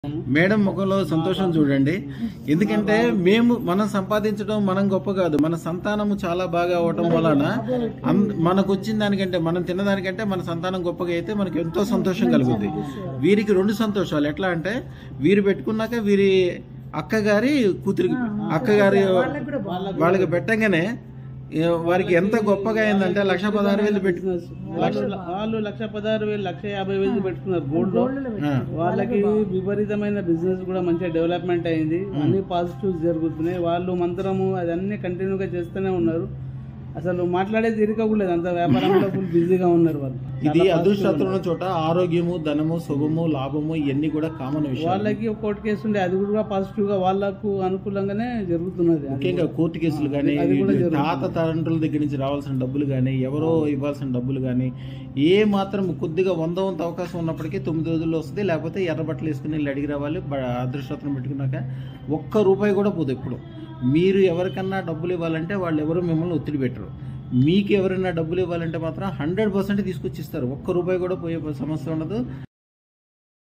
Madam ముఖంలో సంతోషం చూడండి ఎందుకంటే మేము మనం సంపాదించడం మనం గొప్ప కాదు మన సంతానము చాలా బాగా అవటం వలన అన్- మనకు వచ్చిన దానికంటే మనం తిన్నదానికంటే మన సంతానం గొప్పగా అయితే మనకి ఎంతో సంతోషం కలుగుతుంది వీరికి రెండు సంతోషాలు ఎట్లా అంటే వీరు పెట్టుకున్నాక వీరి అక్కగారి కూతురికి అక్కగారి వాళ్ళకి పెట్టంగానే ఏ, వారికి ఎంత గొప్పగా అయిందంటే లక్ష పదహారు వేలు పెట్టు వాళ్ళు వాళ్ళు లక్ష పదహారు వేలు లక్ష యాభై వేలు పెట్టుకున్నారు గోల్డ్ లో ఆ. వాళ్ళకి విపరీతమైన బిజినెస్ కూడా మంచిగా డెవలప్మెంట్ అయింది అన్ని పాజిటివ్స్ జరుగుతున్నాయి వాళ్ళు మంత్రము అదన్నీ కంటిన్యూగా చేస్తూనే ఉన్నారు అసలు మాట్లాడే తీరిక కూడా లేదు అంత వ్యాపారంలో ఫుల్ బిజీగా ఉన్నారు వాళ్ళు ఇది అదృష్టం ఉన్న చోట ఆరోగ్యము ధనము శుభము లాభము ఇవన్నీ కూడా కామన్ విషయం వాళ్ళకి ఒక కోర్టు కేసు ఉండే అది కూడా పాజిటివ్ గా వాళ్ళకు అనుకూలంగానే జరుగుతున్నది ముఖ్యంగా కోర్టు కేసులు కానీ అది కూడా జరుగుతుంది. తాత తండ్రుల దగ్గర నుంచి రావాల్సిన డబ్బులు కానీ ఎవరో ఇవ్వాల్సిన డబ్బులు కానీ ఏ మాత్రం కొద్దిగా వంద వంత అవకాశం ఉన్నప్పటికీ తొమ్మిది రోజుల్లో వస్తుంది లేకపోతే ఎర్ర బట్టలు వేసుకుని వెళ్ళి అడిగి రావాలి బ- అదృష్టం పెట్టుకున్నాక ఒక్క రూపాయి కూడా పోదు ఎప్పుడు మీరు ఎవరికన్నా డబ్బులు ఇవ్వాలంటే వాళ్ళు ఎవరు మిమ్మల్ని ఒత్తిడి పెట్టరు మీకు ఎవరైనా డబ్బులు ఇవ్వాలంటే మాత్రం హండ్రెడ్ పర్సెంట్ తీసుకొచ్చి ఇస్తారు ఒక్క రూపాయి కూడా పోయే సమస్య ఉండదు